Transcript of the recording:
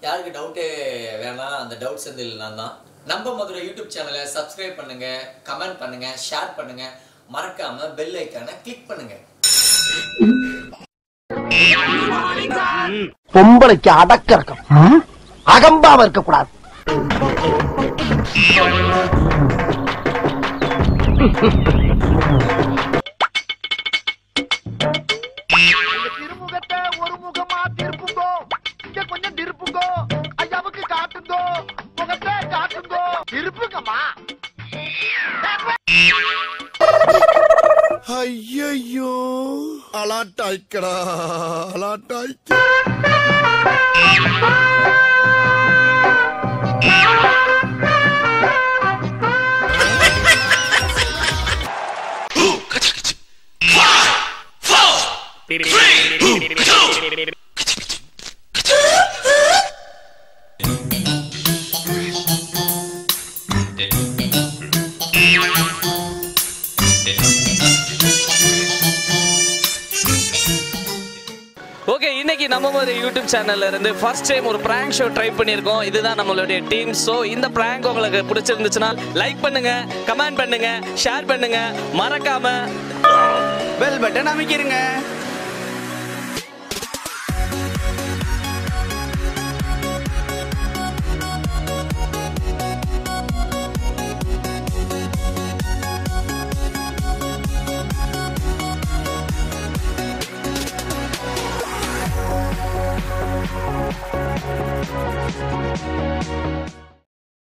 யாருக்கு டவுட்டே வேணாம் அந்த டவுட்ஸ் வந்து இல்லை நான் தான் நம்ம மதுரை யூடியூப் சேனலை சப்ஸ்கிரைப் பண்ணுங்க கமெண்ட் பண்ணுங்க ஷேர் பண்ணுங்க மறக்காம பெல் ஐக்கானை கிளிக் பண்ணுங்க பொம்பளைக்கு அடக்க இருக்கும் அகம்பாவ இருக்க கூடாது திருமுகத்தை ஒரு முகமா திருப்புங்கோ இங்க கொஞ்சம் திருப்புங்கோ ஐயாவுக்கு காட்டுங்கோ முகத்தை காட்டுங்கோ திருப்புங்கம்மா ஐயோ அலாட்டாய்க்கடா அலாட்டாய்க்கு ஓகே இன்னைக்கு நம்ம ஒரு யூடியூப் சேனல்ல இருந்து ஃபர்ஸ்ட் டைம் ஒரு பிராங்க் ஷோ ட்ரை பண்ணியிருக்கோம் இதுதான் நம்மளுடைய டீம் ஸோ இந்த பிராங்க் உங்களுக்கு பிடிச்சிருந்துச்சுன்னா லைக் பண்ணுங்க கமெண்ட் பண்ணுங்க ஷேர் பண்ணுங்க மறக்காம பெல் பட்டன் அமைக்கிருங்க